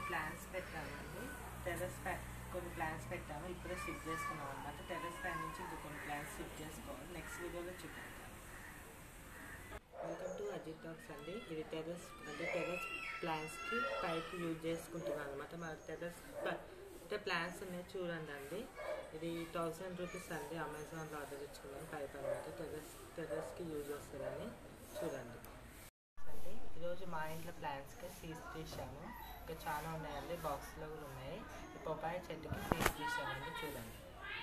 plans పెట్టామండి terrace పై కొన్ని plans పెట్టాము ఇప్పుడే షిఫ్ట్ చేసుకున్నాం అనమాట టెర్రస్ పై నుంచి ఇంకా కొన్ని ప్లాన్స్ షిఫ్ట్ చేసుకోవాలి నెక్స్ట్ వీడియోలో చూపిస్తాను వెల్కమ్ టు అజిత్ టాక్స్ అండి ఇది టెర్రస్ అంటే టెర్రస్ ప్లాన్స్కి పైప్ యూజ్ చేసుకుంటున్నాను అనమాట మన టెర్రస్ అంటే ప్లాన్స్ ఉన్నాయి చూడండి అండి ఇది థౌసండ్ రూపీస్ అండి అమెజాన్లో ఆర్డర్ ఇచ్చుకున్నాను పైప్ అనమాట టెర్రస్ టెర్రస్కి యూజ్ వస్తుందని చూడండి అండి ఈరోజు మా ఇంట్లో ప్లాంట్స్కి సీడ్స్ తీసాము ఇంకా చాలా ఉన్నాయండి బాక్స్లో కూడా ఉన్నాయి ఈ పపాయ చెట్టుకి సీడ్స్ తీసామండి చూడండి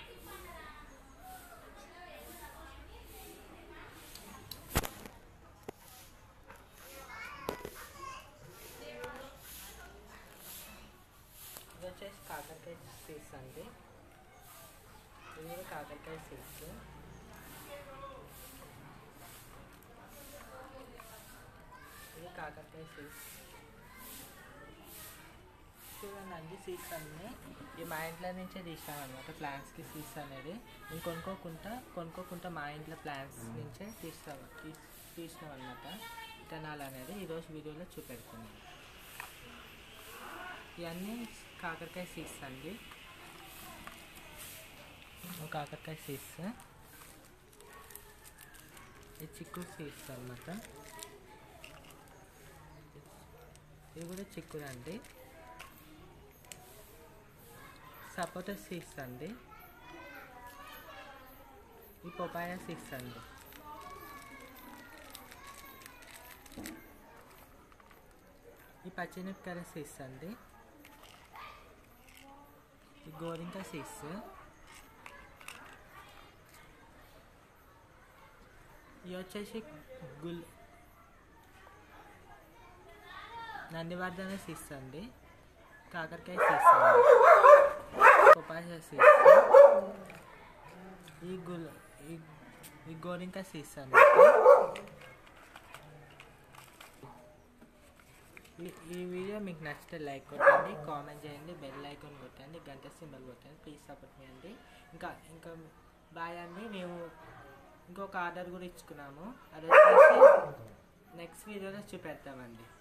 ఇది వచ్చేసి కాకరకాయ సీడ్స్ అండి ఇది కూడా కాకరకాయ సీడ్స్ ఇది కాకరకాయ సీడ్స్ చూడండి అండి సీడ్స్ అన్నీ ఈ మా ఇంట్లో నుంచే తీసాం అనమాట ప్లాంట్స్కి సీడ్స్ అనేది నేను కొనుక్కోకుండా కొనుక్కోకుండా మా ఇంట్లో ప్లాంట్స్ నుంచే తీస్తాం తీ- తీసినాం అనమాట విత్తనాలు అనేది ఈరోజు వీడియోలో చూపెడుతున్నాను ఇవన్నీ కాకరకాయ సీడ్స్ అండి ఒక కాకరకాయ సీడ్స్ ఇది చిక్కుడు సీడ్స్ అనమాట ఇది కూడా చిక్కుడు అండి సపోటా సీడ్స్ అండి ఈ పొపాయ సీడ్స్ అండి ఈ పచ్చిమిరపకాయ సీడ్స్ అండి ఈ గోరింక సీడ్స్ ఇవి వచ్చేసి గుల్ నందివర్ధన సీడ్స్ అండి కాకరకాయ సీడ్స్ అండి పొపాయ సీడ్స్ ఈ గుల్ ఈ ఈ గోరింక సీడ్స్ అండి ఈ ఈ వీడియో మీకు నచ్చితే లైక్ కొట్టండి కామెంట్ చేయండి బెల్ ఐకాన్ కొట్టండి గంట సింబల్ కొట్టండి ప్లీజ్ సపోర్ట్ మీ అండి ఇంకా ఇంకా బాయ్ అండి మేము ఇంకొక ఆర్డర్ కూడా ఇచ్చుకున్నాము అది వచ్చేసి నెక్స్ట్ వీడియోలో చూపెడతామండి